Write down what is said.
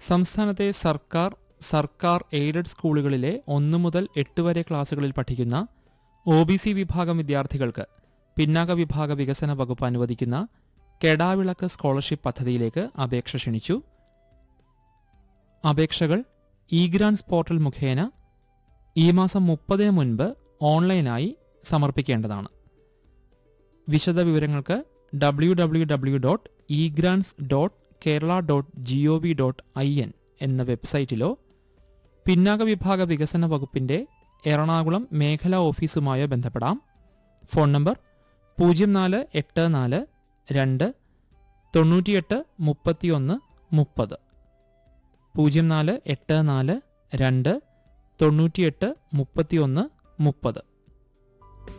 സംസ്ഥാനത്തെ സർക്കാർ സർക്കാർ എയ്ഡഡ് സ്കൂളുകളിലെ ഒന്നു മുതൽ എട്ട് വരെ ക്ലാസുകളിൽ പഠിക്കുന്ന ഒ ബി സി വിഭാഗം വിദ്യാർത്ഥികൾക്ക് പിന്നാക്ക വിഭാഗ വികസന വകുപ്പ് അനുവദിക്കുന്ന കെടാവിളക്ക് സ്കോളർഷിപ്പ് പദ്ധതിയിലേക്ക് അപേക്ഷ ക്ഷണിച്ചു അപേക്ഷകൾ ഇ ഗ്രാൻസ് പോർട്ടൽ മുഖേന ഈ മാസം മുപ്പതിന് മുൻപ് ഓൺലൈനായി സമർപ്പിക്കേണ്ടതാണ് വിശദ വിവരങ്ങൾക്ക് W W W dot e grants dot Kerala dot G O V dot I N എന്ന വെബ്സൈറ്റിലോ പിന്നാക വിഭാഗ വികസന വകുപ്പിന്റെ എറണാകുളം മേഖലാ ഓഫീസുമായോ ബന്ധപ്പെടാം ഫോൺ നമ്പർ പൂജ്യം നാല് എട്ട് നാല് രണ്ട് തൊണ്ണൂറ്റിയെട്ട് മുപ്പത്തിയൊന്ന് മുപ്പത് പൂജ്യം നാല് എട്ട് നാല് രണ്ട് തൊണ്ണൂറ്റിയെട്ട് മുപ്പത്തിയൊന്ന് മുപ്പത്